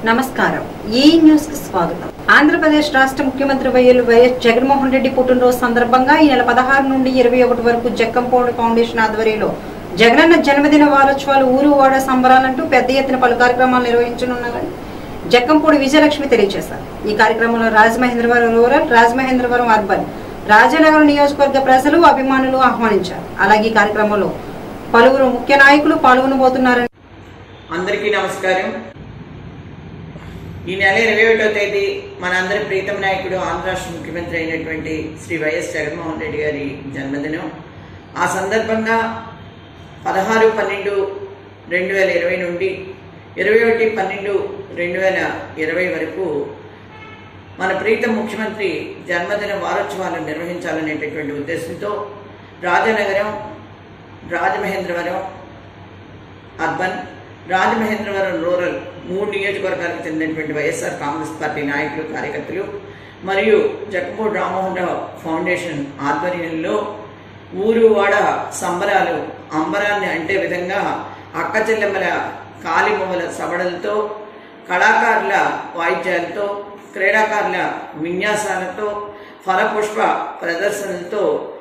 నమస్కారం ఈ న్యూస్ కి స్వాగతం ఆంధ్రప్రదేశ్ రాష్ట్ర ముఖ్యమంత్రి వైఎల్ వైఎస్ జగన్మోహన్ రెడ్డి పుట్టినరోజు సందర్భంగా ఈ నెల పదహారు నుండి ఇరవై ఒకటి వరకు జక్కంపౌడి ఫౌండేషన్ ఆధ్వర్యంలో జగనన్న జన్మదిన వారోత్సవాలు ఊరు వాడ సంబరాలంటూ పెద్ద ఎత్తున పలు కార్యక్రమాలు నిర్వహించనున్నారని జక్కంపూడి విజయలక్ష్మి తెలియజేశారు ఈ కార్యక్రమంలో రాజమహేంద్రవరం రూరల్ రాజమహేంద్రవరం అర్బన్ రాజనగరం నియోజకవర్గ ప్రజలు అభిమానులు ఆహ్వానించారు అలాగే ఈ కార్యక్రమంలో పలువురు ముఖ్య నాయకులు పాల్గొనబోతున్నారని అందరికీ నమస్కారం ఈ నెల ఇరవై ఒకటో తేదీ మనందరి ప్రీతం నాయకుడు ఆంధ్ర రాష్ట్ర ముఖ్యమంత్రి అయినటువంటి శ్రీ వైఎస్ జగన్మోహన్ రెడ్డి గారి జన్మదినం ఆ సందర్భంగా పదహారు పన్నెండు రెండు వేల ఇరవై నుండి ఇరవై ఒకటి పన్నెండు రెండు వేల ఇరవై వరకు మన ప్రీతం ముఖ్యమంత్రి జన్మదిన వారోత్సవాలు నిర్వహించాలనేటటువంటి ఉద్దేశంతో రాజనగరం రాజమహేంద్రవరం అర్బన్ రాజమహేంద్రవరం రూరల్ మూడు నియోజకవర్గాలకు చెందినటువంటి వైఎస్ఆర్ కాంగ్రెస్ పార్టీ నాయకులు కార్యకర్తలు మరియు జగన్మోహన్ రామ్మోహన్ రావు ఫౌండేషన్ ఆధ్వర్యంలో ఊరు వాడ సంబరాలు అంబరాన్ని అంటే విధంగా అక్క చెల్లెమ్మల కాలిమొమ్మల సవడలతో కళాకారుల వాయిద్యాలతో క్రీడాకారుల విన్యాసాలతో ఫలపుష్ప ప్రదర్శనలతో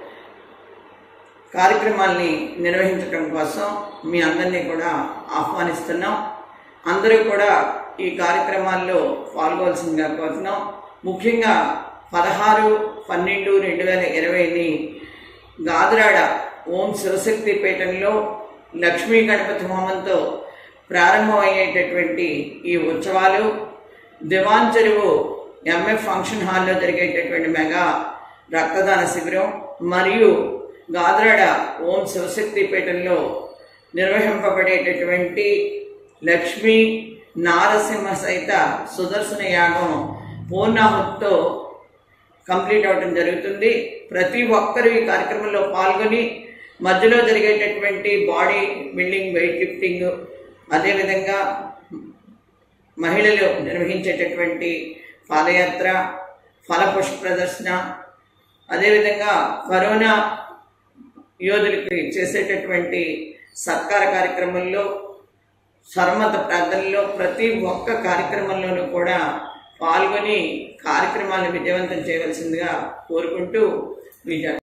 కార్యక్రమాల్ని నిర్వహించడం కోసం మీ అందరినీ కూడా ఆహ్వానిస్తున్నాం అందరూ కూడా ఈ కార్యక్రమాల్లో పాల్గొవలసిందిగా కోరుతున్నాం ముఖ్యంగా పదహారు పన్నెండు రెండు వేల ఇరవైని గాదరాడ ఓం శివశక్తి పీఠంలో లక్ష్మీ గణపతి హోమంతో ప్రారంభమయ్యేటటువంటి ఈ ఉత్సవాలు దివాన్ చెరువు ఎంఎఫ్ ఫంక్షన్ హాల్లో జరిగేటటువంటి మెగా రక్తదాన శిబిరం మరియు గాద్రాడ ఓం శివశక్తి పీఠంలో నిర్వహింపబడేటటువంటి లక్ష్మీ నారసింహ సహిత సుదర్శన యాగం పూర్ణాహుతితో కంప్లీట్ అవడం జరుగుతుంది ప్రతి ఒక్కరు ఈ కార్యక్రమంలో పాల్గొని మధ్యలో జరిగేటటువంటి బాడీ బిల్డింగ్ వెయిట్ లిఫ్టింగ్ అదేవిధంగా మహిళలు నిర్వహించేటటువంటి పాదయాత్ర ఫలపుష్ప ప్రదర్శన అదేవిధంగా కరోనా యోధులకి చేసేటటువంటి సత్కార కార్యక్రమంలో సర్మత ప్రార్థనలో ప్రతి ఒక్క కార్యక్రమంలోనూ కూడా పాల్గొని కార్యక్రమాలను విజయవంతం చేయవలసిందిగా కోరుకుంటూ విజయ